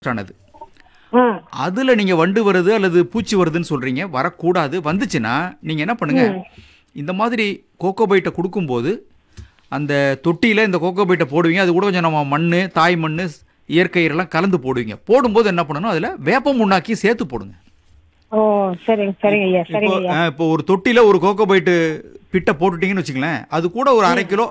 ஆனது ஆ அதில் நீங்கள் வண்டு வருது அல்லது பூச்சி வருதுன்னு சொல்கிறீங்க வரக்கூடாது வந்துச்சுன்னா நீங்கள் என்ன பண்ணுங்க இந்த மாதிரி கோகோபைட்டை கொடுக்கும்போது அந்த தொட்டியில் இந்த கோகோபைட்டை போடுவீங்க அது கூட கொஞ்சம் நம்ம மண் தாய் மண் இயற்கை எல்லாம் கலந்து போடுவீங்க போடும்போது என்ன பண்ணணும் அதில் வேப்ப முன்னாக்கி சேர்த்து போடுங்க ஓ சரிங்க சரிங்க ஐயா இப்போ சரிங்க ஐயா அஹ், இப்போ ஒரு தொட்டியில் ஒரு கோகோபைட்டு பிட்டை போட்டுட்டீங்கன்னு வச்சுங்களேன் அது கூட ஒரு அரை கிலோ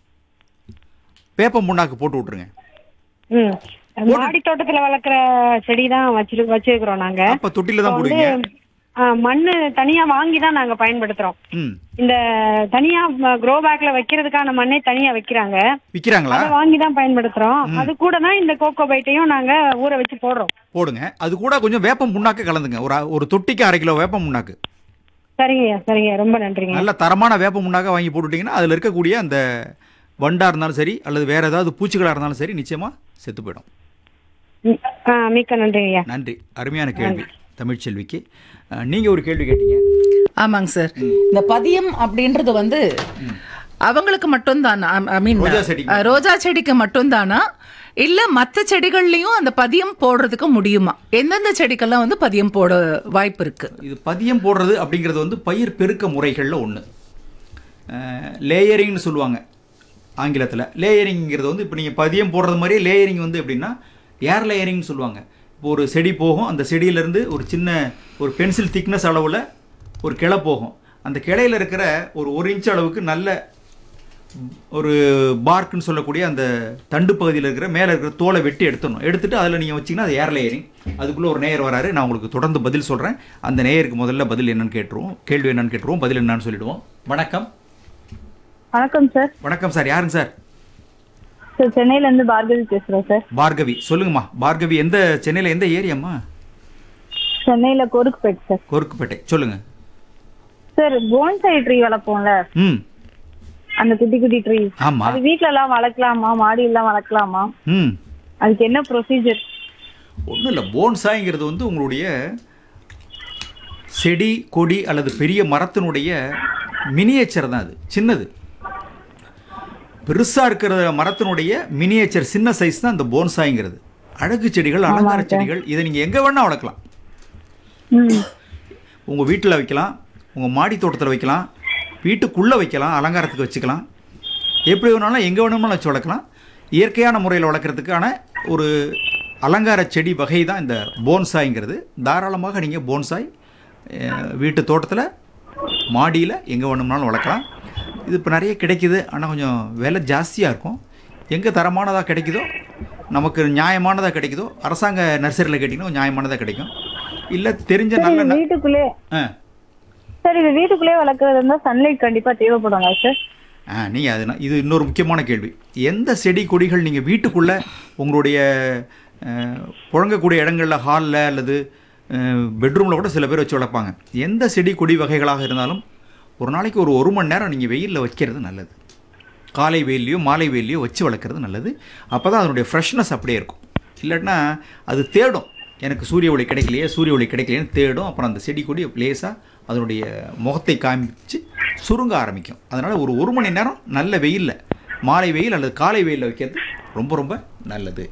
வேப்ப முன்னாக்கு போட்டு விட்ருங்க ம் மாடி தோட்டத்துல வளர்க்குற செடி தான் வச்சிரு வச்சிருக்கிறோம் நாங்க அப்போ தொட்டியில் தான் இப்போ போடுவீங்க வந்து ஆ, மண்ணு தனியா வாங்கி தான் நாங்க பயன்படுத்துறோம் ம் இந்த தனியா க்ரோ பேக்ல வைக்கிறதுக்கான மண்ணே தனியா வைக்கிறாங்க விற்கிறாங்களா அதை வாங்கி தான் பயன்படுத்துறோம் அது கூட தான் இந்த கோகோ பைட்டையும் நாங்க ஊற வச்சு போடுறோம் போடுங்க அது கூட கொஞ்சம் வேப்பம் புண்ணாக்கு கலந்துங்க ஒரு அ- ஒரு தொட்டிக்கு அரை கிலோ வேப்பம் புண்ணாக்கு சரிங்க ஐயா சரிங்க ஐயா. ரொம்ப நன்றிங்க நல்ல தரமான வேப்ப முன்னாக வாங்கி போட்டுட்டீங்கன்னா அதில் இருக்கக்கூடிய அந்த வண்டா இருந்தாலும் சரி அல்லது வேற ஏதாவது பூச்சிகளாக இருந்தாலும் சரி நிச்சயமா செத்து போயிடும் ம், ஆ மிக்க நன்றிங்க ஐயா நன்றி அருமையான கேள்வி தமிழ்ச்செல்விக்கு அஹ், நீங்க ஒரு கேள்வி கேட்டீங்க ஆமாங்க சார் இந்த பதியம் அப்படின்றது வந்து அவங்களுக்கு மட்டும்தானா ஐ மீன் ரோஜா செடிக்கு ரோஜா செடிக்கு மட்டும்தானா இல்ல மற்ற செடிகள்லயும் அந்த பதியம் போடுறதுக்கு முடியுமா எந்தெந்த செடிக்கெல்லாம் வந்து பதியம் போட வாய்ப்பு இருக்கு இது பதியம் போடுறது அப்படிங்கிறது வந்து பயிர் பெருக்க முறைகளில் ஒன்று லேயரிங்னு சொல்லுவாங்க ஆங்கிலத்தில் லேயரிங்கிறது வந்து இப்போ நீங்கள் பதியம் போடுறது மாதிரியே லேயரிங் வந்து எப்படின்னா ஏர் லேயரிங்னு சொல்லுவாங்க இப்போ ஒரு செடி போகும் அந்த செடியிலேருந்து ஒரு சின்ன ஒரு பென்சில் திக்னஸ் அளவில் ஒரு கிளை போகும் அந்த கிளையில் இருக்கிற ஒரு ஒரு இன்ச் அளவுக்கு நல்ல ஒரு பார்க்குன்னு சொல்லக்கூடிய அந்த தண்டு பகுதியில் இருக்கிற மேலே இருக்கிற தோலை வெட்டி எடுத்துடணும் எடுத்துட்டு அதில் நீங்கள் வச்சிங்கன்னா அது ஏர் லேயரிங் அதுக்குள்ளே ஒரு நேயர் வராரு நான் உங்களுக்கு தொடர்ந்து பதில் சொல்கிறேன் அந்த நேயருக்கு முதல்ல பதில் என்னன்னு கேட்டுருவோம் கேள்வி என்னன்னு கேட்டுருவோம் பதில் என்னன்னு சொல்லிடுவோம் வணக்கம் வணக்கம் சார் வணக்கம் சார் யாருங்க சார் சார் சென்னையில இருந்து பார்கவி பேசுறேன் சார் பார்கவி சொல்லுங்கம்மா பார்கவி எந்த சென்னையில் எந்த ஏரியாம்மா சென்னையில கோருக்குப்பேட் சார் கொருக்குப்பேட்டை சொல்லுங்க சார் போன்சாய் ட்ரீ வளர்ப்போம்ல ம் அந்த குட்டி குட்டி ட்ரீ ஆமாம் அது வீட்ல எல்லாம் வளர்க்கலாமா மாடி எல்லாம் வளர்க்கலாமா ம் அதுக்கு என்ன ப்ரொசீஜர் ஒன்றும் இல்லை போன்சாய்ங்கிறது வந்து உங்களுடைய செடி கொடி அல்லது பெரிய மரத்தினுடைய மினியேச்சர் தான் அது சின்னது பெருசாக இருக்கிற மரத்தினுடைய மினியேச்சர் சின்ன சைஸ் தான் இந்த போன்சாய்ங்கிறது அழகு செடிகள் அலங்கார செடிகள் இதை நீங்கள் எங்கே வேணால் வளர்க்கலாம் ம் உங்கள் வீட்டில் வைக்கலாம் உங்கள் மாடி தோட்டத்தில் வைக்கலாம் வீட்டுக்குள்ளே வைக்கலாம் அலங்காரத்துக்கு வச்சுக்கலாம் எப்படி வேணாலும் எங்கே வேணுமாலும் வச்சு வளர்க்கலாம் இயற்கையான முறையில் வளர்க்குறதுக்கான ஒரு அலங்கார செடி வகை தான் இந்த போன்சாய்ங்கிறது தாராளமாக நீங்கள் போன்சாய் அஹ், வீட்டு தோட்டத்தில் மாடியில் எங்கே வேணும்னாலும் வளர்க்கலாம் இது இப்போ நிறைய கிடைக்குது ஆனால் கொஞ்சம் விலை ஜாஸ்தியாக இருக்கும் எங்கே தரமானதாக கிடைக்குதோ நமக்கு நியாயமானதாக கிடைக்குதோ அரசாங்க நர்சரியில் கேட்டிங்கன்னா நியாயமானதாக கிடைக்கும் இல்லை தெரிஞ்ச சார் நல்ல இது ந- வீட்டுக்குள்ளே ஆ சார் இது வீட்டுக்குள்ளே வளர்க்கறது இருந்தா சன்லைட் கண்டிப்பா தேவைப்படுங்க சார் ஆ நீங்கள் அது நான் இது இன்னொரு முக்கியமான கேள்வி எந்த செடி கொடிகள் நீங்கள் வீட்டுக்குள்ளே உங்களுடைய அஹ், புழங்கக்கூடிய இடங்களில் ஹாலில் அல்லது பெட்ரூமில் கூட சில பேர் வச்சு வளர்ப்பாங்க எந்த செடி கொடி வகைகளாக இருந்தாலும் ஒரு நாளைக்கு ஒரு ஒரு மணி நேரம் நீங்கள் வெயிலில் வைக்கிறது நல்லது காலை வெயிலையோ மாலை வெயிலையோ வச்சு வளர்க்குறது நல்லது அப்போ தான் அதனுடைய ஃப்ரெஷ்னஸ் அப்படியே இருக்கும் இல்லாட்டினா அது தேடும் எனக்கு சூரிய ஒளி கிடைக்கலையே சூரிய ஒளி கிடைக்கலையேன்னு தேடும் அப்புறம் அந்த செடி கொடி லேசாக அதனுடைய முகத்தை காமிச்சு சுருங்க ஆரம்பிக்கும் அதனால் ஒரு ஒரு மணி நேரம் நல்ல வெயிலில் மாலை வெயில் அல்லது காலை வெயிலில் வைக்கிறது ரொம்ப ரொம்ப நல்லது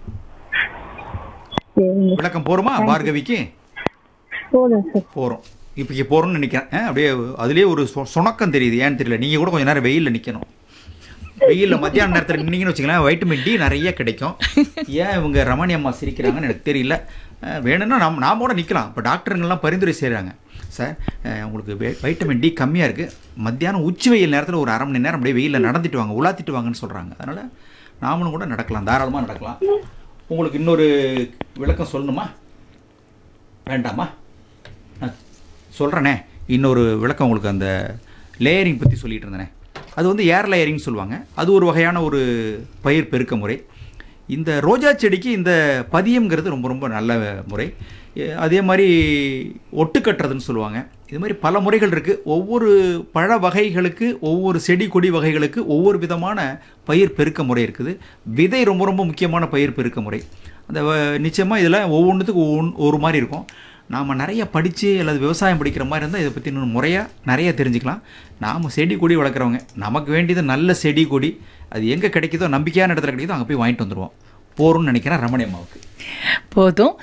சரிங்க விளக்கம் போருமா பார்கவிக்கு போதும் சார் போகிறோம் இப்போ இங்கே போகிறோம்னு நினைக்கிறேன் ஆ, அப்படியே அதுலேயே ஒரு சொ- சொணக்கம் தெரியுது ஏன்னு தெரியல நீங்கள் கூட கொஞ்சம் நேரம் வெயிலில் நிற்கணும் வெயிலில் மத்தியான நேரத்தில் நின்னீங்கன்னு வச்சுக்கலாம் வைட்டமின் டி நிறைய கிடைக்கும் ஏன் இவங்க ரமணி அம்மா சிரிக்கிறாங்கன்னு எனக்கு தெரியல ஆ, வேணும்னா நாம் நாம் கூட நிற்கலாம் இப்போ டாக்டருங்கெல்லாம் பரிந்துரை செய்கிறாங்க சார் ஆ, உங்களுக்கு வை- வைட்டமின் டி கம்மியாக இருக்குது மத்தியானம் உச்சி வெயில் நேரத்தில் ஒரு அரை மணி நேரம் அப்படியே வெயிலில் நடந்துட்டு வாங்க உலாத்திட்டு வாங்கன்னு சொல்கிறாங்க அதனால் நாமளும் கூட நடக்கலாம் தாராளமாக நடக்கலாம் உங்களுக்கு இன்னொரு விளக்கம் சொல்லணுமா வேண்டாமா நான் சொல்கிறேனே இன்னொரு விளக்கம் உங்களுக்கு அந்த லேயரிங் பற்றி சொல்லிட்டு இருந்தேனே அது வந்து ஏர் லேயரிங் சொல்லுவாங்க அது ஒரு வகையான ஒரு பயிர் பெருக்க முறை இந்த ரோஜா செடிக்கு இந்த பதியம்ங்கிறது ரொம்ப ரொம்ப நல்ல முறை எ- அதே மாதிரி ஒட்டு கட்டுறதுன்னு சொல்லுவாங்க இது மாதிரி பல முறைகள் இருக்குது ஒவ்வொரு பழ வகைகளுக்கு ஒவ்வொரு செடி கொடி வகைகளுக்கு ஒவ்வொரு விதமான பயிர் பெருக்க முறை இருக்குது விதை ரொம்ப ரொம்ப முக்கியமான பயிர் பெருக்க முறை அந்த நிச்சயமாக இதில் ஒவ்வொன்றுத்துக்கும் ஒவ்வொன்று ஒரு மாதிரி இருக்கும் நாம் நிறைய படித்து அல்லது விவசாயம் படிக்கிற மாதிரி இருந்தால் இதை பற்றி இன்னும் முறையாக நிறைய தெரிஞ்சுக்கலாம் நாம் செடி கொடி வளர்க்குறவங்க நமக்கு வேண்டியது நல்ல செடி கொடி அது எங்கே கிடைக்குதோ நம்பிக்கையான இடத்துல கிடைக்குதோ அங்கே போய் வாங்கிட்டு வந்துடுவோம் போரும்னு நினைக்கிறேன் ரமணி அம்மாவுக்கு போதும்